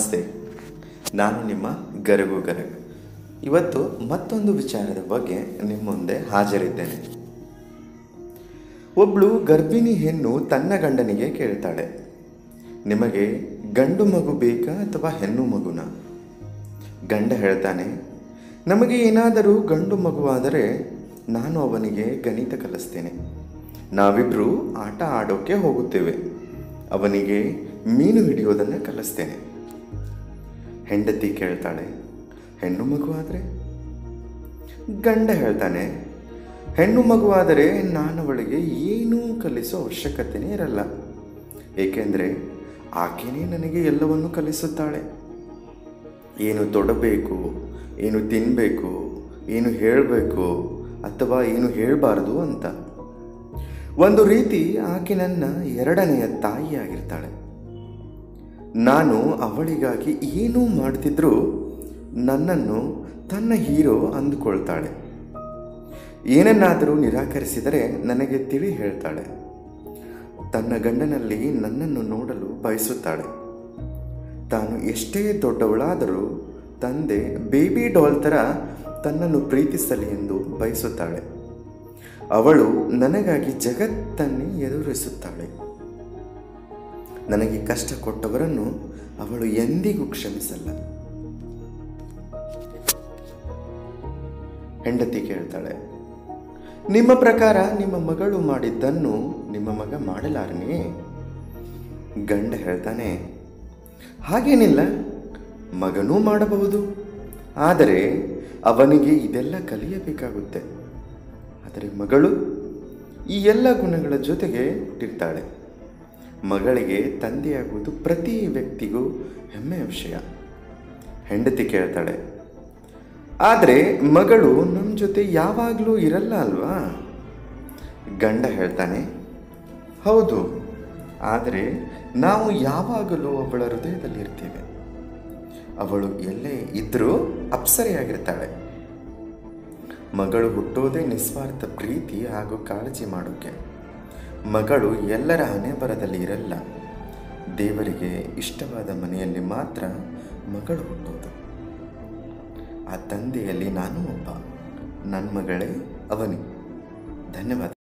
ನಮಸ್ತೆ ನಾನು ನಿಮ್ಮ ಗರಗು ಗರಗ್ ಇವತ್ತು ಮತ್ತೊಂದು ವಿಚಾರದ ಬಗ್ಗೆ ನಿಮ್ಮ ಮುಂದೆ ಹಾಜರಿದ್ದೇನೆ ಒಬ್ಳು ಗರ್ಭಿಣಿ ಹೆಣ್ಣು ತನ್ನ ಗಂಡನಿಗೆ ಕೇಳ್ತಾಳೆ ನಿಮಗೆ ಗಂಡು ಮಗು ಬೇಕಾ ಅಥವಾ ಹೆಣ್ಣು ಮಗುನ ಗಂಡ ಹೇಳ್ತಾನೆ ನಮಗೆ ಏನಾದರೂ ಗಂಡು ಮಗುವಾದರೆ ನಾನು ಅವನಿಗೆ ಗಣಿತ ಕಲಿಸ್ತೇನೆ ನಾವಿಬ್ಬರು ಆಟ ಆಡೋಕ್ಕೆ ಹೋಗುತ್ತೇವೆ ಅವನಿಗೆ ಮೀನು ಹಿಡಿಯೋದನ್ನು ಕಲಿಸ್ತೇನೆ ಹೆಂಡತಿ ಕೇಳ್ತಾಳೆ ಹೆಣ್ಣು ಮಗುವಾದರೆ ಗಂಡ ಹೇಳ್ತಾನೆ ಹೆಣ್ಣು ಮಗುವಾದರೆ ನಾನು ಅವಳಿಗೆ ಏನೂ ಕಲಿಸೋ ಅವಶ್ಯಕತೆನೇ ಇರಲ್ಲ ಏಕೆಂದರೆ ಆಕೆನೇ ನನಗೆ ಎಲ್ಲವನ್ನು ಕಲಿಸುತ್ತಾಳೆ ಏನು ತೊಡಬೇಕು ಏನು ತಿನ್ನಬೇಕು ಏನು ಹೇಳಬೇಕು ಅಥವಾ ಏನು ಹೇಳಬಾರ್ದು ಅಂತ ಒಂದು ರೀತಿ ಆಕೆ ನನ್ನ ಎರಡನೆಯ ತಾಯಿಯಾಗಿರ್ತಾಳೆ ನಾನು ಅವಳಿಗಾಗಿ ಏನೂ ಮಾಡ್ತಿದ್ರೂ ನನ್ನನ್ನು ತನ್ನ ಹೀರೋ ಅಂದುಕೊಳ್ತಾಳೆ ಏನನ್ನಾದರೂ ನಿರಾಕರಿಸಿದರೆ ನನಗೆ ತಿಳಿ ಹೇಳ್ತಾಳೆ ತನ್ನ ಗಂಡನಲ್ಲಿ ನನ್ನನ್ನು ನೋಡಲು ಬಯಸುತ್ತಾಳೆ ತಾನು ಎಷ್ಟೇ ದೊಡ್ಡವಳಾದರೂ ತಂದೆ ಬೇಬಿ ಡಾಲ್ ಥರ ತನ್ನನ್ನು ಪ್ರೀತಿಸಲಿ ಎಂದು ಬಯಸುತ್ತಾಳೆ ಅವಳು ನನಗಾಗಿ ಜಗತ್ತನ್ನೇ ಎದುರಿಸುತ್ತಾಳೆ ನನಗೆ ಕಷ್ಟ ಕೊಟ್ಟವರನ್ನು ಅವಳು ಎಂದಿಗೂ ಕ್ಷಮಿಸಲ್ಲ ಹೆಂಡತಿ ಕೇಳ್ತಾಳೆ ನಿಮ್ಮ ಪ್ರಕಾರ ನಿಮ್ಮ ಮಗಳು ಮಾಡಿದ್ದನ್ನು ನಿಮ್ಮ ಮಗ ಮಾಡಲಾರನೇ ಗಂಡ ಹೇಳ್ತಾನೆ ಹಾಗೇನಿಲ್ಲ ಮಗನೂ ಮಾಡಬಹುದು ಆದರೆ ಅವನಿಗೆ ಇದೆಲ್ಲ ಕಲಿಯಬೇಕಾಗುತ್ತೆ ಆದರೆ ಮಗಳು ಈ ಎಲ್ಲ ಗುಣಗಳ ಜೊತೆಗೆ ಹುಟ್ಟಿರ್ತಾಳೆ ಮಗಳಿಗೆ ತಂದೆಯಾಗುವುದು ಪ್ರತಿ ವ್ಯಕ್ತಿಗೂ ಹೆಮ್ಮೆಯ ವಿಷಯ ಹೆಂಡತಿ ಕೇಳ್ತಾಳೆ ಆದರೆ ಮಗಳು ನಮ್ಮ ಜೊತೆ ಯಾವಾಗಲೂ ಇರಲ್ಲ ಅಲ್ವಾ ಗಂಡ ಹೇಳ್ತಾನೆ ಹೌದು ಆದರೆ ನಾವು ಯಾವಾಗಲೂ ಅವಳ ಹೃದಯದಲ್ಲಿ ಇರ್ತೇವೆ ಅವಳು ಎಲ್ಲೇ ಇದ್ದರೂ ಅಪ್ಸರೆಯಾಗಿರ್ತಾಳೆ ಮಗಳು ಹುಟ್ಟೋದೇ ನಿಸ್ವಾರ್ಥ ಪ್ರೀತಿ ಹಾಗೂ ಕಾಳಜಿ ಮಾಡೋಕ್ಕೆ ಮಗಳು ಎಲ್ಲರ ಹಣೆ ಬರದಲ್ಲಿ ಇರಲ್ಲ ದೇವರಿಗೆ ಇಷ್ಟವಾದ ಮನೆಯಲ್ಲಿ ಮಾತ್ರ ಮಗಳು ಹುಟ್ಟೋದು ಆ ತಂದೆಯಲ್ಲಿ ನಾನು ಒಬ್ಬ ನನ್ನ ಮಗಳೇ ಅವನಿ ಧನ್ಯವಾದ